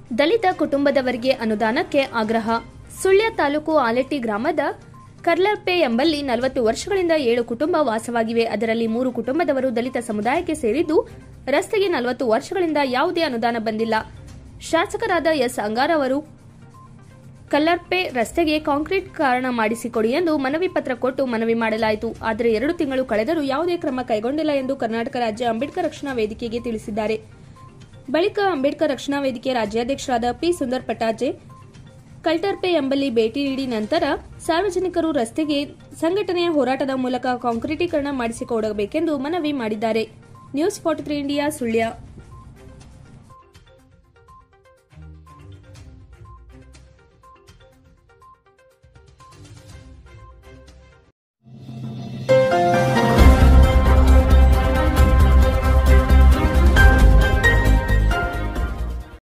ದಲಿತ ಕುಟುಂಬದವರಿಗೆ ಅನುದಾನಕ್ಕೆ ಆಗ್ರಹ ಸುಳ್ಯ ತಾಲೂಕು ಆಲೆಟ್ಟಿ ಗ್ರಾಮದ ಕರ್ಲರ್ಪೆ ಎಂಬಲ್ಲಿ ನಲವತ್ತು ವರ್ಷಗಳಿಂದ ಏಳು ಕುಟುಂಬ ವಾಸವಾಗಿವೆ ಅದರಲ್ಲಿ ಮೂರು ಕುಟುಂಬದವರು ದಲಿತ ಸಮುದಾಯಕ್ಕೆ ಸೇರಿದ್ದು ರಸ್ತೆಗೆ ನಲವತ್ತು ವರ್ಷಗಳಿಂದ ಯಾವುದೇ ಅನುದಾನ ಬಂದಿಲ್ಲ ಶಾಸಕರಾದ ಎಸ್ ಅಂಗಾರ್ ಅವರು ಕಲ್ಲರ್ಪೆ ರಸ್ತೆಗೆ ಕಾಂಕ್ರೀಟ್ ಕಾರಣ ಮಾಡಿಸಿಕೊಡಿ ಎಂದು ಮನವಿ ಪತ್ರ ಕೊಟ್ಟು ಮನವಿ ಮಾಡಲಾಯಿತು ಆದರೆ ಎರಡು ತಿಂಗಳು ಕಳೆದರೂ ಯಾವುದೇ ಕ್ರಮ ಕೈಗೊಂಡಿಲ್ಲ ಎಂದು ಕರ್ನಾಟಕ ರಾಜ್ಯ ಅಂಬೇಡ್ಕರ್ ರಕ್ಷಣಾ ವೇದಿಕೆಗೆ ತಿಳಿಸಿದ್ದಾರೆ ಬಳಿಕ ಅಂಬೇಡ್ಕರ್ ರಕ್ಷಣಾ ವೇದಿಕೆ ರಾಜ್ಯಾಧ್ಯಕ್ಷರಾದ ಪಿ ಸುಂದರ್ ಪಟಾಜೆ ಕಲ್ಟರ್ಪೆ ಎಂಬಲ್ಲಿ ಭೇಟಿ ನೀಡಿ ನಂತರ ಸಾರ್ವಜನಿಕರು ರಸ್ತೆಗೆ ಸಂಘಟನೆಯ ಹೋರಾಟದ ಮೂಲಕ ಕಾಂಕ್ರೀಟೀಕರಣ ಮಾಡಿಸಿಕೊಡಬೇಕೆಂದು ಮನವಿ ಮಾಡಿದ್ದಾರೆ news forty three India Sullia